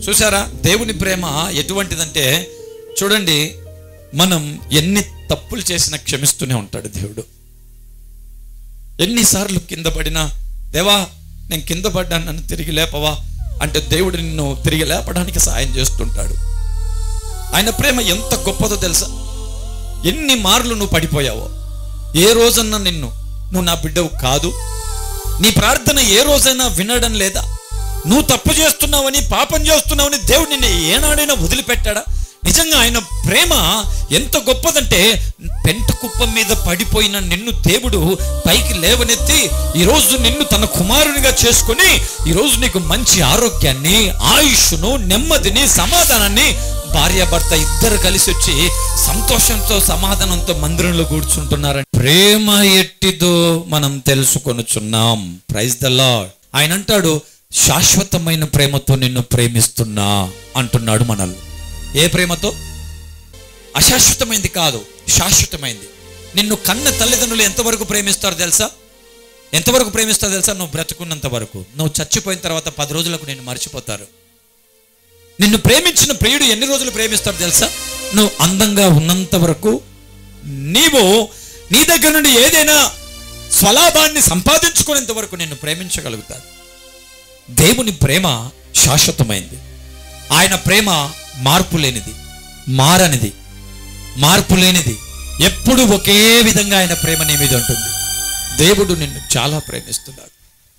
చూసారా దేవుని ప్రేమ ఎటువంటిదంటే చూడండి మనం ఎన్ని తప్పులు చేసినా క్షమిస్తూనే ఉంటాడు దేవుడు ఎన్నిసార్లు కింద పడినా దేవా నేను కింద పడ్డాను నన్ను తిరిగి లేపవా అంటే దేవుడు నిన్ను తిరిగి లేపడానికి సాయం చేస్తుంటాడు ఆయన ప్రేమ ఎంత గొప్పదో తెలుసా ఎన్ని మార్లు నువ్వు పడిపోయావో ఏ రోజన్నా నిన్ను నువ్వు నా బిడ్డవు కాదు నీ ప్రార్థన ఏ రోజైనా వినడం లేదా నువ్వు తప్పు చేస్తున్నావని పాపం చేస్తున్నావని దేవుడు నిన్ను ఏనాడైనా వదిలిపెట్టాడా నిజంగా ఆయన ప్రేమ ఎంత గొప్పదంటే పెంట కుప్ప మీద పడిపోయిన నిన్ను దేవుడు పైకి లేవనెత్తి ఈరోజు నిన్ను తన కుమారునిగా చేసుకొని ఈరోజు నీకు మంచి ఆరోగ్యాన్ని ఆయుష్ను నెమ్మదిని సమాధానాన్ని భార్యాభర్త ఇద్దరు కలిసి వచ్చి సంతోషంతో సమాధానంతో మందిరంలో కూర్చుంటున్నారని ప్రేమ ఎట్టిదో మనం తెలుసుకొనుచున్నాం ప్రైజ్ ద లార్డ్ ఆయన అంటాడు శాశ్వతమైన ప్రేమతో నిన్ను ప్రేమిస్తున్నా అంటున్నాడు మనల్ని ఏ ప్రేమతో అశాశ్వతమైంది కాదు శాశ్వతమైంది నిన్ను కన్న తల్లిదండ్రులు ఎంతవరకు ప్రేమిస్తారు తెలుసా ఎంతవరకు ప్రేమిస్తారు తెలుసా నువ్వు బ్రతుకున్నంత వరకు నువ్వు చచ్చిపోయిన తర్వాత పది రోజులకు నేను మర్చిపోతారు నిన్ను ప్రేమించిన ప్రియుడు ఎన్ని రోజులు ప్రేమిస్తాడు తెలుసా నువ్వు అందంగా ఉన్నంత వరకు నీవు నీ దగ్గర నుండి ఏదైనా స్వలాభాన్ని సంపాదించుకునేంత వరకు నిన్ను ప్రేమించగలుగుతాడు దేవుని ప్రేమ శాశ్వతమైంది ఆయన ప్రేమ మార్పు లేనిది మారనిది మార్పు లేనిది ఎప్పుడు ఒకే విధంగా ఆయన ప్రేమ నీ మీద ఉంటుంది దేవుడు నిన్ను చాలా ప్రేమిస్తున్నాడు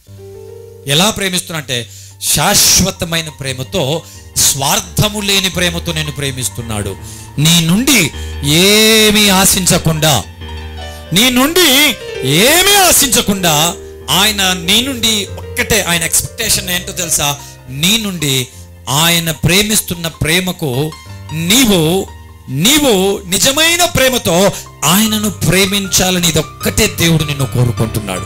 ఎలా ప్రేమిస్తున్నా అంటే శాశ్వతమైన ప్రేమతో స్వార్థము లేని ప్రేమతో నేను ప్రేమిస్తున్నాడు నీ నుండి ఏమీ ఆశించకుండా నీ నుండి ఏమీ ఆశించకుండా ఆయన నీ నుండి ఒక్కటే ఆయన ఎక్స్పెక్టేషన్ ఏంటో తెలుసా నీ నుండి ఆయన ప్రేమిస్తున్న ప్రేమకు నీవు నీవు నిజమైన ప్రేమతో ఆయనను ప్రేమించాలని ఇదొక్కటే దేవుడు నిన్ను కోరుకుంటున్నాడు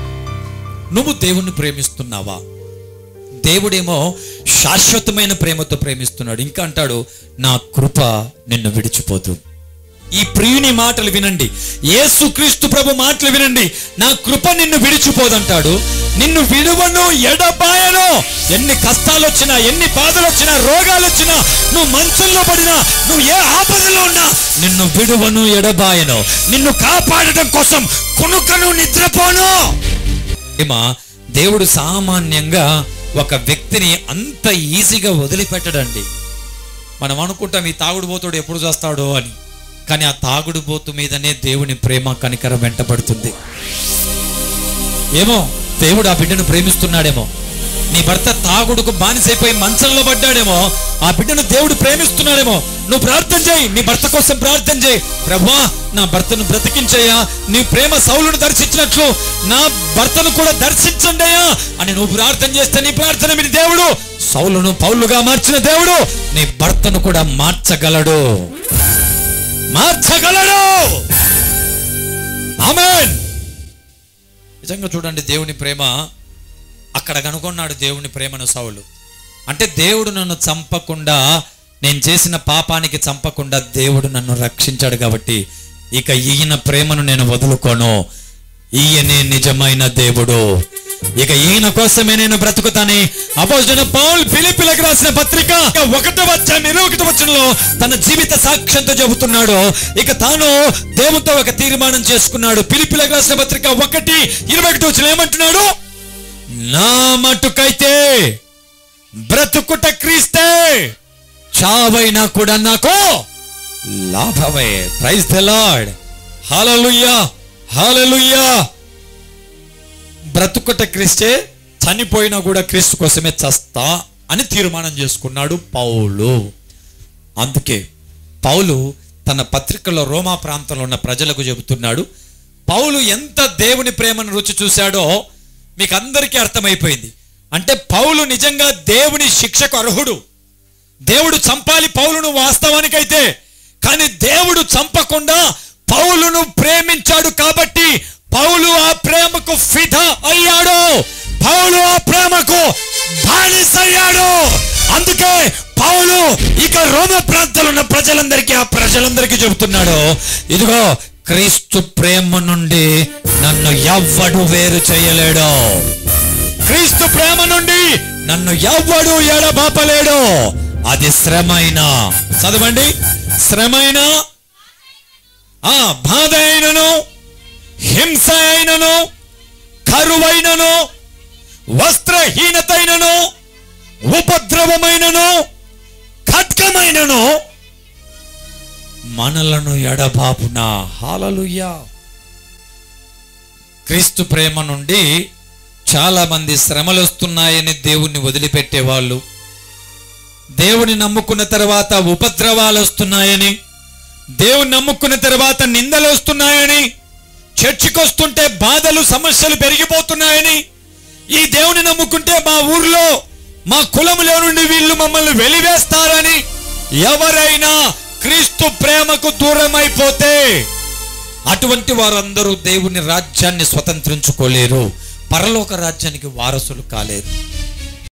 నువ్వు దేవుణ్ణి ప్రేమిస్తున్నావా దేవుడేమో శాశ్వతమైన ప్రేమతో ప్రేమిస్తున్నాడు ఇంకా అంటాడు నా కృప నిన్ను విడిచిపోదు ఈ ప్రియుని మాటలు వినండి యేసు క్రీస్తు ప్రభు మాటలు వినండి నా కృప నిన్ను విడిచిపోదంటాడు నిన్ను విడువను ఎడబాయను ఎన్ని కష్టాలు వచ్చినా ఎన్ని బాధలు వచ్చినా రోగాలు వచ్చినా నువ్వు మంచంలో పడినా నువ్వు ఏ ఆపదలో ఉన్నా నిన్ను విడువను ఎడబాయను నిన్ను కాపాడటం కోసం కొనుకను నిద్రపోను ఏమా దేవుడు సామాన్యంగా ఒక వ్యక్తిని అంత ఈజీగా వదిలిపెట్టడండి మనం అనుకుంటాం ఈ తాగుడు పోతుడు ఎప్పుడు చేస్తాడో అని కానీ ఆ తాగుడు పోతు మీదనే దేవుని ప్రేమ కనికరం వెంటబడుతుంది ఏమో దేవుడు ఆ బిడ్డను ప్రేమిస్తున్నాడేమో నీ భర్త తాగుడుకు బానిసైపోయి మంచంలో పడ్డాడేమో ఆ బిడ్డను దేవుడు ప్రేమిస్తున్నాడేమో నువ్వు ప్రార్థన చేయి నీ భర్త కోసం ప్రార్థన చేయి ప్రభా నా భర్తను బ్రతికించయ్యా నీ ప్రేమ సౌలును దర్శించినట్లు నా భర్తను కూడా దర్శించండి అయ్యా అని నువ్వు ప్రార్థన చేస్తే నీ ప్రార్థన విని దేవుడు సౌలును పౌలుగా మార్చిన దేవుడు నీ భర్తను కూడా మార్చగలడు మార్చగలడు ఆమెన్ నిజంగా చూడండి దేవుని ప్రేమ అక్కడ కనుగొన్నాడు దేవుని ప్రేమను సౌలు అంటే దేవుడు నన్ను చంపకుండా నేను చేసిన పాపానికి చంపకుండా దేవుడు నన్ను రక్షించాడు కాబట్టి ఇక ఈయన ప్రేమను నేను వదులుకోను ఈయనే నిజమైన దేవుడు ఇక ఈయన కోసమే నేను బ్రతుకుతాని అపోజిన పౌల్ ఫిలిపిలకు రాసిన పత్రిక ఒకటో వచ్చాం ఇరవై ఒకటో వచ్చంలో తన జీవిత సాక్ష్యంతో చెబుతున్నాడు ఇక తాను దేవునితో ఒక తీర్మానం చేసుకున్నాడు ఫిలిపిలకు రాసిన పత్రిక ఒకటి ఇరవై ఒకటి వచ్చిన ఏమంటున్నాడు నా మటుకైతే బ్రతుకుట క్రీస్తే చావైనా కూడా నాకు లాభమే praise the Lord hallelujah hallelujah బ్రతుకుట క్రీస్తే చనిపోయినా కూడా క్రీస్తు కోసమే చస్తా అని తీర్మానం చేసుకున్నాడు పౌలు అందుకే పౌలు తన పత్రికలో రోమా ప్రాంతంలో ఉన్న ప్రజలకు చెబుతున్నాడు పౌలు ఎంత దేవుని ప్రేమను రుచి చూశాడో మీకు అందరికీ అర్థమైపోయింది అంటే పౌలు నిజంగా దేవుని శిక్షకు అర్హుడు దేవుడు చంపాలి పౌలును వాస్తవానికైతే కానీ దేవుడు చంపకుండా పౌలును ప్రేమించాడు కాబట్టి పౌలు ఆ ప్రేమకు ఫిదా అయ్యాడు పౌలు ఆ ప్రేమకు బానిసయ్యాడు అందుకే పౌలు ఇక రోమ ప్రాంతంలో ఉన్న ప్రజలందరికీ ఆ ప్రజలందరికీ చెబుతున్నాడు ఇదిగో క్రీస్తు ప్రేమ నుండి నన్ను ఎవ్వడు వేరు చేయలేడు క్రీస్తు ప్రేమ నుండి నన్ను ఎవ్వడు ఎడబాపలేడు అది శ్రమైన చదవండి శ్రమైన ఆ బాధ అయినను హింస అయినను కరువైనను వస్త్రహీనతైనను ఉపద్రవమైనను ఖడ్గమైనను మనలను ఎడబాపున హాలలుయ్యా క్రీస్తు ప్రేమ నుండి చాలా మంది శ్రమలు వస్తున్నాయని దేవుణ్ణి వదిలిపెట్టేవాళ్ళు దేవుని నమ్ముకున్న తర్వాత ఉపద్రవాలు వస్తున్నాయని దేవుని నమ్ముకున్న తర్వాత నిందలు వస్తున్నాయని చర్చికి వస్తుంటే బాధలు సమస్యలు పెరిగిపోతున్నాయని ఈ దేవుని నమ్ముకుంటే మా ఊర్లో మా కులములో నుండి వీళ్ళు మమ్మల్ని వెలివేస్తారని ఎవరైనా క్రీస్తు ప్రేమకు దూరమైపోతే అటువంటి వారందరూ దేవుని రాజ్యాన్ని స్వతంత్రించుకోలేరు పరలోక రాజ్యానికి వారసులు కాలేరు